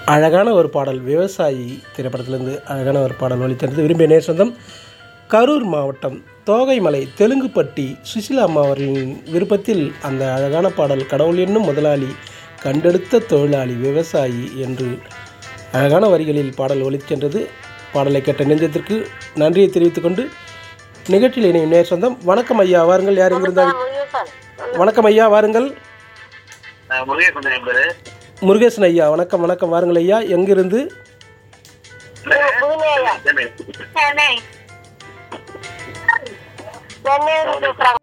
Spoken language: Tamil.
அழகான ஒரு பாடல் விவசாயி திரைப்படத்திலிருந்து அழகான ஒரு பாடல் ஒளித்தது விரும்பிய நேர் சொந்தம் கரூர் மாவட்டம் தோகைமலை தெலுங்குப்பட்டி சுசிலா அம்மா அவர்களின் விருப்பத்தில் அந்த அழகான பாடல் கடவுள் என்னும் முதலாளி கண்டெடுத்த தொழிலாளி விவசாயி என்று அழகான வரிகளில் பாடல் ஒலிச்சென்றது பாடலை கேட்ட நெஞ்சத்திற்கு நன்றியை தெரிவித்துக் கொண்டு நிகழ்ச்சியில் இணையும் நேர் சொந்தம் வணக்கம் ஐயா வாருங்கள் யார் எங்கிருந்தால் வணக்கம் ஐயா வாருங்கள் முருகேசன் என் பேரு முருகேசன் ஐயா வணக்கம் வணக்கம் வாருங்கள் ஐயா எங்கிருந்து சென்னை. சென்னை சென்னை பேசுறாங்க